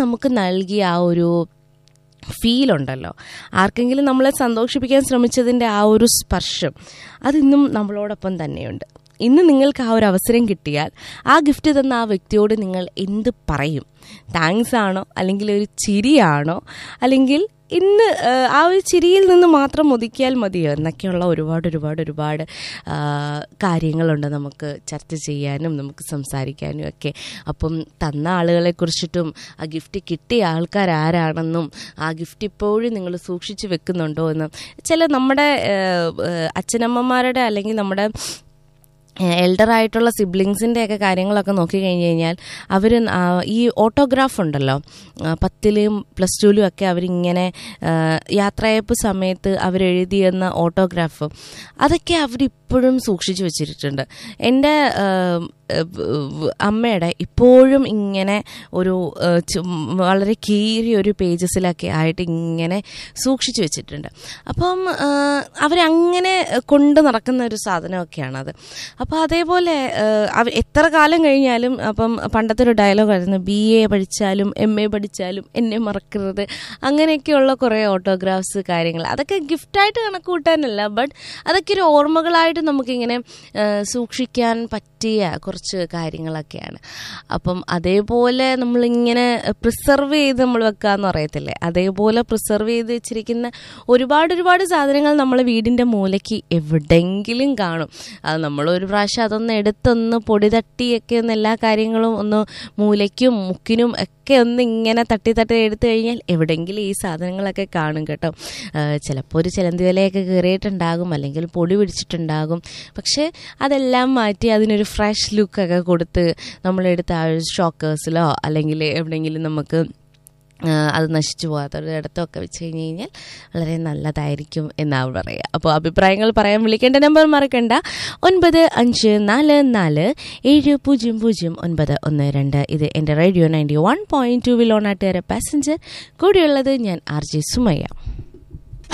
നമുക്ക് നൽകിയ ആ ഒരു ഫീൽ ഉണ്ടല്ലോ ആർക്കെങ്കിലും നമ്മളെ സന്തോഷിപ്പിക്കാൻ ശ്രമിച്ചതിൻ്റെ ആ ഒരു സ്പർശം അതിന്നും നമ്മളോടൊപ്പം തന്നെയുണ്ട് ഇന്ന് നിങ്ങൾക്ക് ആ ഒരു അവസരം കിട്ടിയാൽ ആ ഗിഫ്റ്റ് തന്ന ആ വ്യക്തിയോട് നിങ്ങൾ എന്ത് പറയും താങ്ക്സ് ആണോ അല്ലെങ്കിൽ ഒരു ചിരിയാണോ അല്ലെങ്കിൽ ഇന്ന് ആ, ആ ഒരു ചിരിയിൽ നിന്ന് മാത്രം ഒതുക്കിയാൽ മതിയോ എന്നൊക്കെയുള്ള ഒരുപാട് ഒരുപാട് ഒരുപാട് ആ, കാര്യങ്ങളുണ്ട് നമുക്ക് ചർച്ച ചെയ്യാനും നമുക്ക് സംസാരിക്കാനും ഒക്കെ അപ്പം തന്ന ആളുകളെ കുറിച്ചിട്ടും ആ ഗിഫ്റ്റ് കിട്ടിയ ആൾക്കാർ ആരാണെന്നും ആ ഗിഫ്റ്റ് ഇപ്പോഴും നിങ്ങൾ സൂക്ഷിച്ചു വെക്കുന്നുണ്ടോ എന്നും ചില നമ്മുടെ ആ, ആ, അച്ഛനമ്മമാരുടെ അല്ലെങ്കിൽ നമ്മുടെ എൽഡർ ആയിട്ടുള്ള സിബ്ലിങ്സിൻ്റെ ഒക്കെ കാര്യങ്ങളൊക്കെ നോക്കി കഴിഞ്ഞ് കഴിഞ്ഞാൽ അവർ ഈ ഓട്ടോഗ്രാഫ് ഉണ്ടല്ലോ ആ, പത്തിലും പ്ലസ് ടുവിലും ഒക്കെ അവരിങ്ങനെ ആ, യാത്രയപ്പ് സമയത്ത് അവരെഴുതിയെന്ന ഓട്ടോഗ്രാഫ് അതൊക്കെ അവരിപ്പോഴും സൂക്ഷിച്ചു വെച്ചിട്ടുണ്ട് എൻ്റെ ആ, ഏഹ് അമ്മയുടെ ഇപ്പോഴും ഇങ്ങനെ ഒരു ഏഹ് ചു- വളരെ കീറിയ ഒരു പേജസിലൊക്കെ ആയിട്ട് ഇങ്ങനെ സൂക്ഷിച്ചു വെച്ചിട്ടുണ്ട് അപ്പം ഏഹ് അവരങ്ങനെ കൊണ്ട് നടക്കുന്ന ഒരു സാധനമൊക്കെയാണത് അപ്പോൾ അതേപോലെ ഏഹ് അവ എത്ര കാലം കഴിഞ്ഞാലും അപ്പം പണ്ടത്തെ ഒരു ഡയലോഗ് ആയിരുന്നു ബി എ പഠിച്ചാലും എം എ പഠിച്ചാലും എന്നെ മറക്കരുത് അങ്ങനെയൊക്കെയുള്ള കുറേ ഓട്ടോഗ്രാഫ്സ് കാര്യങ്ങൾ അതൊക്കെ ഗിഫ്റ്റായിട്ട് കണക്ക് കൂട്ടാനല്ല ബട്ട് അതൊക്കെ ഒരു ഓർമ്മകളായിട്ട് നമുക്കിങ്ങനെ ഏഹ് സൂക്ഷിക്കാൻ പറ്റിയ കുറച്ച് കാര്യങ്ങളൊക്കെയാണ് അപ്പം അതേപോലെ നമ്മളിങ്ങനെ പ്രിസർവ് ചെയ്ത് നമ്മൾ വെക്കാന്ന് പറയത്തില്ലേ അതേപോലെ പ്രിസർവ് ചെയ്ത് വെച്ചിരിക്കുന്ന ഒരുപാട് ഒരുപാട് സാധനങ്ങൾ നമ്മളെ വീടിൻ്റെ മൂലയ്ക്ക് എവിടെയെങ്കിലും കാണും അത് നമ്മൾ ഒരു പ്രാവശ്യം അതൊന്ന് എടുത്തൊന്ന് പൊടി തട്ടിയൊക്കെ ഒന്ന് എല്ലാ കാര്യങ്ങളും ഒന്ന് മൂലയ്ക്കും മുക്കിനും ഒക്കെ ഒന്ന് ഇങ്ങനെ തട്ടി തട്ടി എടുത്തു കഴിഞ്ഞാൽ എവിടെയെങ്കിലും ഈ സാധനങ്ങളൊക്കെ കാണും കേട്ടോ ചിലപ്പോൾ ഒരു ചിലന്തി വിലയൊക്കെ കയറിയിട്ടുണ്ടാകും അല്ലെങ്കിൽ പൊടി പിടിച്ചിട്ടുണ്ടാകും പക്ഷേ അതെല്ലാം മാറ്റി അതിനൊരു ഫ്രഷ് ലുക്കൊക്കെ കൊടുത്ത് നമ്മളെടുത്ത ആ ഒരു ഷോക്കേഴ്സിലോ അല്ലെങ്കിൽ എവിടെയെങ്കിലും നമുക്ക് ആ, അത് നശിച്ചു പോകാത്ത ഒരു ഇടത്തൊക്കെ വെച്ച് കഴിഞ്ഞ് കഴിഞ്ഞാൽ വളരെ നല്ലതായിരിക്കും എന്നാണ് പറയുക അപ്പോൾ അഭിപ്രായങ്ങൾ പറയാൻ വിളിക്കേണ്ട നമ്പർ മറക്കണ്ട ഒൻപത് അഞ്ച് നാല് നാല് ഏഴ് പൂജ്യം പൂജ്യം ഒൻപത് ഒന്ന് രണ്ട് ഇത് എൻ്റെ radio ninety one point two വിൽ ഓണാട്ടുകാരെ പാസഞ്ചർ കൂടിയുള്ളത് ഞാൻ ആർ ജെ സുമയ്യ